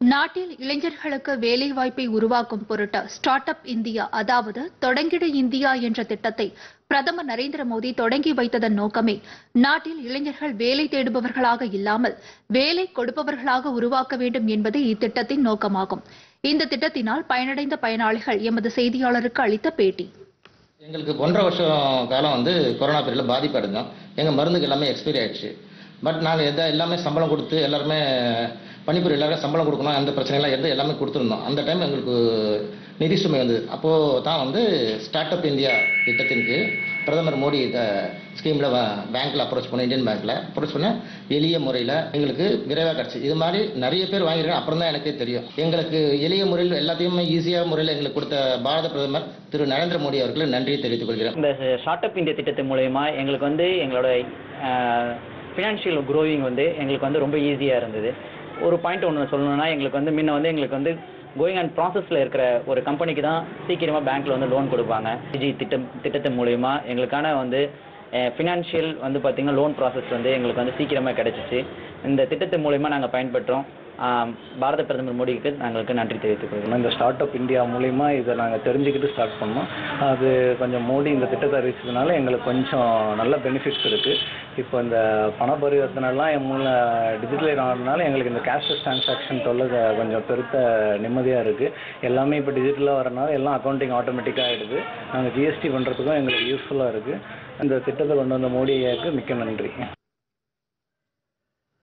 நாட்டில் இளைஞர்களுக்கு வேலைவாய்ப்பை உருவாக்கும் பொருட்டு ஸ்டார்ட் அப் இந்தியா அதாவது தொடங்கிடு இந்தியா என்ற திட்டத்தை பிரதமர் நரேந்திர மோடி தொடங்கி வைத்ததன் நோக்கமே நாட்டில் இளைஞர்கள் வேலை தேடுபவர்களாக இல்லாமல் வேலை கொடுப்பவர்களாக உருவாக்க வேண்டும் என்பதே இத்திட்டத்தின் நோக்கமாகும் இந்த திட்டத்தினால் பயனடைந்த பயனாளிகள் எமது செய்தியாளருக்கு அளித்த பேட்டி எங்களுக்கு ஒன்றரை வருஷம் காலம் வந்து கொரோனா பீரியடில் பாதிப்பு அடைஞ்சோம் எங்கள் மருந்துக்கு எல்லாமே எக்ஸ்பைரி ஆயிடுச்சு பட் நாங்கள் எதை எல்லாமே சம்பளம் கொடுத்து எல்லாருமே பணிபுரிய எல்லாருமே சம்பளம் கொடுக்கணும் அந்த பிரச்சனைலாம் எது எல்லாமே கொடுத்துருந்தோம் அந்த டைம் எங்களுக்கு நிதி சுமை வந்தது அப்போது தான் வந்து ஸ்டார்ட் அப் இந்தியா திட்டத்தின் கீழ் பிரதமர் மோடி ஸ்கீமில் பேங்க்கில் அப்ரோச் பண்ணோம் இந்தியன் பேங்க்கில் அப்ரோச் பண்ண எளிய முறையில் எங்களுக்கு விரைவாக கிடச்சி இது மாதிரி நிறைய பேர் வாங்கியிருக்காங்க அப்புறம் தான் எனக்கே தெரியும் எங்களுக்கு எளிய முறையில் எல்லாத்தையுமே ஈஸியாக முறையில் எங்களுக்கு கொடுத்த பாரத பிரதமர் திரு நரேந்திர மோடி அவர்களுக்கு நன்றியை தெரிவித்துக் கொள்கிறேன் இந்த ஸ்டார்ட் அப் இந்தியா திட்டத்தின் மூலயமா எங்களுக்கு வந்து எங்களோட ஃபினான்ஷியல் க்ரோவிங் வந்து எங்களுக்கு வந்து ரொம்ப ஈஸியாக இருந்தது ஒரு பாயிண்ட் ஒன்று சொல்லணும்னா எங்களுக்கு வந்து முன்ன வந்து எங்களுக்கு வந்து கோயிங் அண்ட் ப்ராசஸில் இருக்கிற ஒரு கம்பெனிக்கு தான் சீக்கிரமாக பேங்க்கில் வந்து லோன் கொடுப்பாங்க ஜி திட்டம் திட்டத்தின் மூலயமா எங்களுக்கான வந்து ஃபினான்ஷியல் வந்து பார்த்திங்கன்னா லோன் ப்ராசஸ் வந்து எங்களுக்கு வந்து சீக்கிரமாக கிடச்சிச்சு இந்த திட்டத்தின் மூலயமா நாங்கள் பயன்பெற்றோம் ஆம், பாரத பிரதமர் மோடிக்கு நாங்களுக்கு நன்றி தெரிவித்துக் கொள்கிறோம் இந்த ஸ்டார்ட் அப் இந்தியா மூலிமா இதை நாங்கள் தெரிஞ்சுக்கிட்டு ஸ்டார்ட் பண்ணோம் அது கொஞ்சம் மோடி இந்த திட்டத்தை அறிவிச்சதுனால எங்களுக்கு கொஞ்சம் நல்ல பெனிஃபிட்ஸ் இருக்குது இப்போ இந்த பண பரிவர்த்தனைலாம் என் மூலம் டிஜிட்டலைஸ் ஆனதுனால எங்களுக்கு இந்த கேஷ்லெஸ் டிரான்சாக்ஷன் தொல்லை க- கொஞ்சம் பெருத்த நிம்மதியாக இருக்குது எல்லாமே இப்போ டிஜிட்டலாக வரனால எல்லாம் அக்கௌண்டிங் ஆட்டோமேட்டிக்காக ஆகிடுது நாங்கள் ஜிஎஸ்டி பண்ணுறதுக்கும் எங்களுக்கு யூஸ்ஃபுல்லாக இருக்குது இந்த திட்டத்தை கொண்டு வந்த மோடி ஐயாவுக்கு மிக்க நன்றி